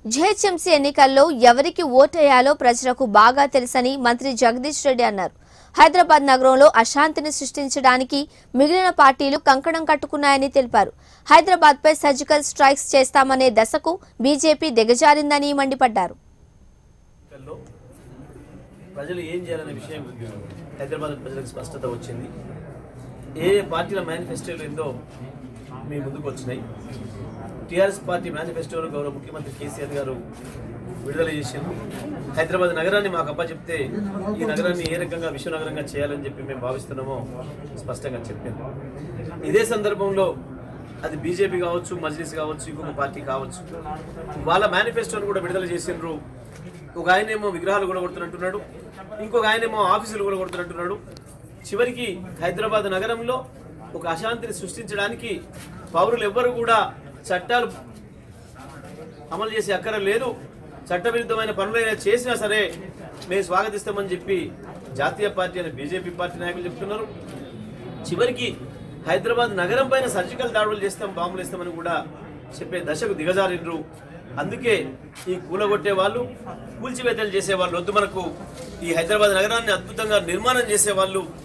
GHMC ఎన్నికల్లో ఎవరికి ఓటేయాలో ప్రజలకు బాగా తెలుసని మంత్రి జగదీష్ రెడ్డి అన్నారు హైదరాబాద్ నగరంలో అశాంతిని సృష్టించడానికి మిగిలిన పార్టీలు కంకణం కట్టుకున్నాయని తెలిపారు హైదరాబాద్ పై సర్జికల్ స్ట్రైక్స్ చేస్తామనే దశకు బీజేపీ దిగజారిందని మండిపడ్డారు ఎన్నికల్లో ప్రజలు ఏం చేయాలనే విషయం హైదరాబాద్ ప్రజలకు స్పష్టత వచ్చింది ఏ ఏ పార్టీల మేనిఫెస్టోలు ఏందో మీ ముందుకు వచ్చినాయి టీఆర్ఎస్ పార్టీ మేనిఫెస్టోను గౌరవ ముఖ్యమంత్రి కేసీఆర్ గారు విడుదల చేశారు హైదరాబాద్ నగరాన్ని మాకు అప్పచెప్తే ఈ నగరాన్ని ఏ రకంగా విశ్వనగరంగా చేయాలని చెప్పి మేము భావిస్తున్నామో స్పష్టంగా చెప్పారు ఇదే సందర్భంలో అది బీజేపీ కావచ్చు మజ్లిస్ కావచ్చు ఇంకొక పార్టీ కావచ్చు వాళ్ళ మేనిఫెస్టోను కూడా విడుదల చేసిండ్రు ఒక ఆయనేమో విగ్రహాలు కూడా కొడుతున్నట్టున్నాడు ఇంకొక ఆయనేమో ఆఫీసులు కూడా కొడుతున్నట్టున్నాడు చివరికి హైదరాబాద్ నగరంలో ఒక అశాంతిని సృష్టించడానికి పౌరులు ఎవ్వరు కూడా చట్టాలు అమలు చేసే అక్కర లేదు చట్టవిరుద్ధమైన పనులైనా చేసినా సరే మేము స్వాగతిస్తామని చెప్పి జాతీయ పార్టీ అని బీజేపీ పార్టీ నాయకులు చెప్తున్నారు చివరికి హైదరాబాద్ నగరం పైన సర్జికల్ దాడులు చేస్తాం బాంబులు ఇస్తామని కూడా చెప్పే దశకు దిగజారిండ్రు అందుకే ఈ కూలగొట్టే వాళ్ళు కూల్చివేతలు చేసే వాళ్ళు వద్దు మనకు ఈ హైదరాబాద్ నగరాన్ని అద్భుతంగా నిర్మాణం చేసే వాళ్ళు